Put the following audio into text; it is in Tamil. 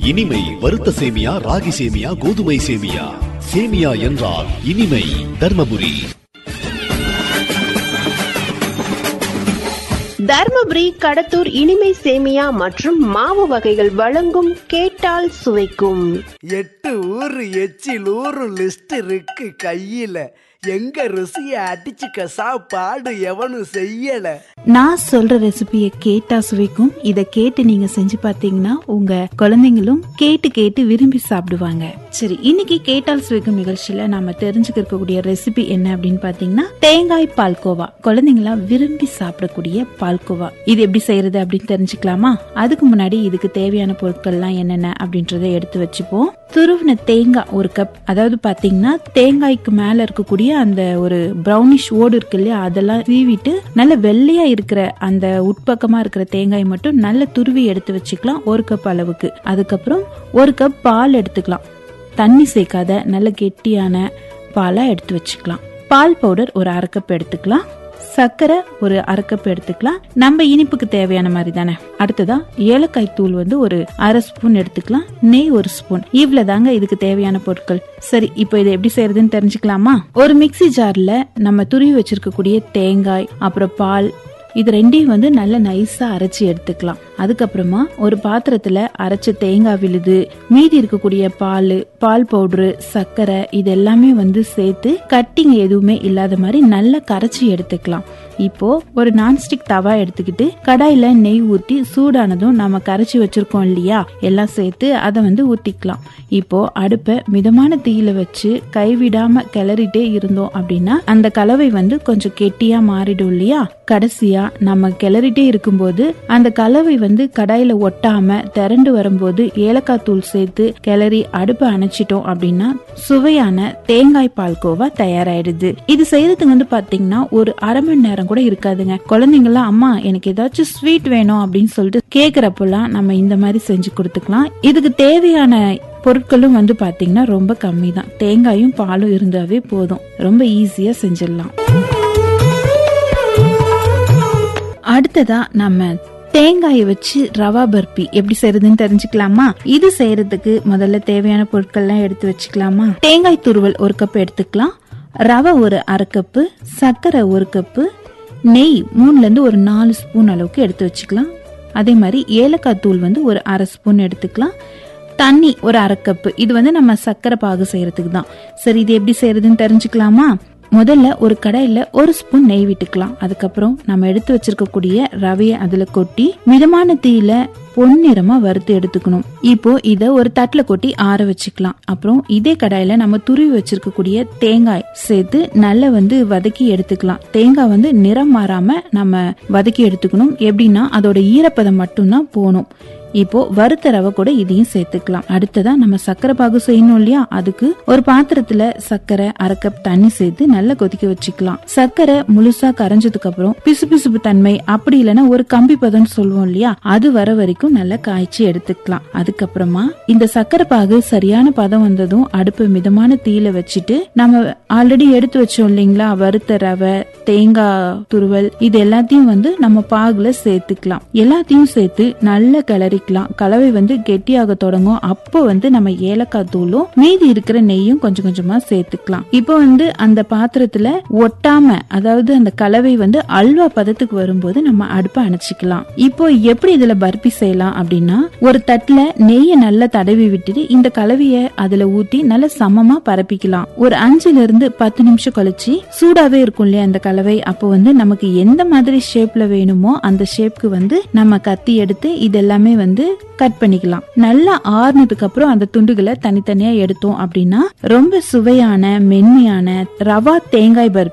இனிமை வறுத்த சேமியா ராகி சேமியா கோதுமை சேமியா சேமியா என்றால் இனிமை தர்மபுரி தர்மபுரி கடத்தூர் இனிமை சேமியா மற்றும் மாவு வகைகள் வழங்கும் கேட்டால் சுவைக்கும் எட்டு ஊரு எச்சில் ஊரு லிஸ்ட் இருக்கு கையில எங்க ருசிய அடிச்சுக்க சாப்பாடு எவனும் செய்யல நான் சொல்ற ரெசிபியை கேட்டா சுவைக்கும் இத கேட்டு நீங்க செஞ்சு பாத்தீங்கன்னா உங்க குழந்தைங்களும் கேட்டு கேட்டு விரும்பி சாப்பிடுவாங்க சரி இன்னைக்கு கேட்டால் சுவைக்கும் நிகழ்ச்சியில நாம தெரிஞ்சுக்க இருக்கக்கூடிய ரெசிபி என்ன அப்படின்னு பாத்தீங்கன்னா தேங்காய் பால்கோவா குழந்தைங்களா விரும்பி சாப்பிடக்கூடிய பால்கோவா இது எப்படி செய்யறது அப்படின்னு தெரிஞ்சுக்கலாமா அதுக்கு முன்னாடி இதுக்கு தேவையான பொருட்கள்லாம் என்னென்ன அப்படின்றத எடுத்து வச்சுப்போம் துருவின தேங்காய் ஒரு கப் அதாவது பாத்தீங்கன்னா தேங்காய்க்கு மேல இருக்கக்கூடிய அந்த ஒரு ப்ரௌனிஷ் ஓடு இருக்கு இல்லையா அதெல்லாம் சீவிட்டு நல்ல வெள்ளையா இருக்கிற அந்த உட்பக்கமா இருக்கிற தேங்காய் மட்டும் நல்ல துருவி எடுத்து வச்சுக்கலாம் ஒரு கப் அளவுக்கு அதுக்கப்புறம் ஒரு கப் பால் எடுத்துக்கலாம் தண்ணி சேர்க்காத நல்ல கெட்டியான பாலா எடுத்து வச்சுக்கலாம் பால் பவுடர் ஒரு அரை கப் எடுத்துக்கலாம் சர்க்கரை ஒரு அரை கப் எடுத்துக்கலாம் நம்ம இனிப்புக்கு தேவையான மாதிரி தானே அடுத்ததா ஏலக்காய் தூள் வந்து ஒரு அரை ஸ்பூன் எடுத்துக்கலாம் நெய் ஒரு ஸ்பூன் இவ்வளவுதாங்க இதுக்கு தேவையான பொருட்கள் சரி இப்போ இதை எப்படி செய்யறதுன்னு தெரிஞ்சுக்கலாமா ஒரு மிக்ஸி ஜார்ல நம்ம துருவி வச்சிருக்கக்கூடிய தேங்காய் அப்புறம் பால் இது ரெண்டையும் வந்து நல்ல நைஸா அரைச்சி எடுத்துக்கலாம் அதுக்கப்புறமா ஒரு பாத்திரத்துல அரைச்ச தேங்காய் விழுது மீதி இருக்கக்கூடிய பால் பால் பவுடரு சர்க்கரை இது எல்லாமே வந்து சேர்த்து கட்டிங் எதுவுமே இல்லாத மாதிரி நல்லா கரைச்சி எடுத்துக்கலாம் இப்போ ஒரு நான்ஸ்டிக் தவா எடுத்துக்கிட்டு கடாயில நெய் ஊத்தி சூடானதும் நம்ம கரைச்சி வச்சிருக்கோம் இல்லையா எல்லாம் சேர்த்து அதை வந்து ஊத்திக்கலாம் இப்போ அடுப்பை மிதமான தீயில வச்சு கைவிடாம கிளறிட்டே இருந்தோம் அப்படின்னா அந்த கலவை வந்து கொஞ்சம் கெட்டியா மாறிடும் இல்லையா கடைசியா நம்ம கிளறிட்டே இருக்கும்போது அந்த கலவை வந்து கடாயில ஒட்டாம திரண்டு வரும்போது ஏலக்காய் தூள் சேர்த்து கிளறி அடுப்பை அணைச்சிட்டோம் அப்படின்னா சுவையான தேங்காய் பால்கோவா தயாராயிடுது இது செய்யறதுக்கு வந்து பாத்தீங்கன்னா ஒரு அரை மணி நேரம் கூட இருக்காதுங்க குழந்தைங்களாம் அம்மா எனக்கு ஏதாச்சும் ஸ்வீட் வேணும் அப்படின்னு சொல்லிட்டு கேக்குறப்பெல்லாம் நம்ம இந்த மாதிரி செஞ்சு கொடுத்துக்கலாம் இதுக்கு தேவையான பொருட்களும் வந்து பாத்தீங்கன்னா ரொம்ப கம்மி தான் தேங்காயும் பாலும் இருந்தாவே போதும் ரொம்ப ஈஸியா செஞ்சிடலாம் அடுத்ததா நம்ம தேங்காயை வச்சு ரவா பர்பி எப்படி செய்யறதுன்னு தெரிஞ்சுக்கலாமா இது செய்யறதுக்கு முதல்ல தேவையான பொருட்கள்லாம் எடுத்து வச்சுக்கலாமா தேங்காய் துருவல் ஒரு கப் எடுத்துக்கலாம் ரவை ஒரு அரை கப்பு சர்க்கரை ஒரு கப்பு நெய் மூணுல இருந்து ஒரு நாலு ஸ்பூன் அளவுக்கு எடுத்து வச்சுக்கலாம் அதே மாதிரி ஏலக்காய் தூள் வந்து ஒரு அரை ஸ்பூன் எடுத்துக்கலாம் தண்ணி ஒரு அரை கப்பு இது வந்து நம்ம சர்க்கரை பாகு செய்யறதுக்கு தான் சரி இது எப்படி செய்யறதுன்னு தெரிஞ்சுக்கலாமா முதல்ல ஒரு கடாயில ஒரு ஸ்பூன் நெய் விட்டுக்கலாம் அதுக்கப்புறம் நம்ம எடுத்து வச்சிருக்கக்கூடிய ரவையை அதுல கொட்டி மிதமான தீயில பொன்னிறமா வறுத்து எடுத்துக்கணும் இப்போ இத ஒரு தட்டுல கொட்டி ஆற வச்சுக்கலாம் அப்புறம் இதே கடாயில நம்ம துருவி வச்சிருக்கக்கூடிய தேங்காய் சேர்த்து நல்லா வந்து வதக்கி எடுத்துக்கலாம் தேங்காய் வந்து நிறம் மாறாம நம்ம வதக்கி எடுத்துக்கணும் எப்படின்னா அதோட ஈரப்பதம் மட்டும்தான் போகணும் இப்போ வறுத்த ரவை கூட இதையும் சேர்த்துக்கலாம் அடுத்ததா நம்ம சர்க்கரை பாகு செய்யணும் இல்லையா அதுக்கு ஒரு பாத்திரத்துல சர்க்கரை அரை கப் தண்ணி சேர்த்து நல்லா கொதிக்க வச்சுக்கலாம் சர்க்கரை முழுசா கரைஞ்சதுக்கு அப்புறம் பிசுபிசுப்பு தன்மை அப்படி இல்லைன்னா ஒரு கம்பி பதம்னு சொல்லுவோம் இல்லையா அது வர வரைக்கும் நல்லா காய்ச்சி எடுத்துக்கலாம் அதுக்கப்புறமா இந்த சர்க்கரை பாகு சரியான பதம் வந்ததும் அடுப்பு மிதமான தீயில வச்சுட்டு நம்ம ஆல்ரெடி எடுத்து வச்சோம் இல்லைங்களா வறுத்த ரவை தேங்காய் துருவல் இது எல்லாத்தையும் வந்து நம்ம பாகுல சேர்த்துக்கலாம் எல்லாத்தையும் சேர்த்து நல்லா கிளறிக்கலாம் கலவை வந்து கெட்டியாக தொடங்கும் அப்போ வந்து நம்ம ஏலக்காய் தூளும் மீதி இருக்கிற நெய்யும் கொஞ்சம் கொஞ்சமா சேர்த்துக்கலாம் இப்போ வந்து அந்த பாத்திரத்துல ஒட்டாம அதாவது அந்த கலவை வந்து அல்வா பதத்துக்கு வரும்போது நம்ம அடுப்பை அணைச்சிக்கலாம் இப்போ எப்படி இதுல பர்பி செய்யலாம் அப்படின்னா ஒரு தட்டுல நெய்யை நல்லா தடவி விட்டுட்டு இந்த கலவைய அதுல ஊத்தி நல்லா சமமா பரப்பிக்கலாம் ஒரு அஞ்சுல இருந்து பத்து நிமிஷம் கழிச்சு சூடாவே இருக்கும் இல்லையா அந்த கலவை அப்போ வந்து நமக்கு எந்த மாதிரி ஷேப்ல வேணுமோ அந்த ஷேப்க்கு வந்து நம்ம கத்தி எடுத்து இது எல்லாமே வந்து கட் பண்ணிக்கலாம் நல்லா ஆறுனதுக்கு அப்புறம் அந்த துண்டுகளை தனித்தனியா எடுத்தோம் அப்படின்னா ரொம்ப சுவையான மென்மையான ரவா தேங்காய் பர்பி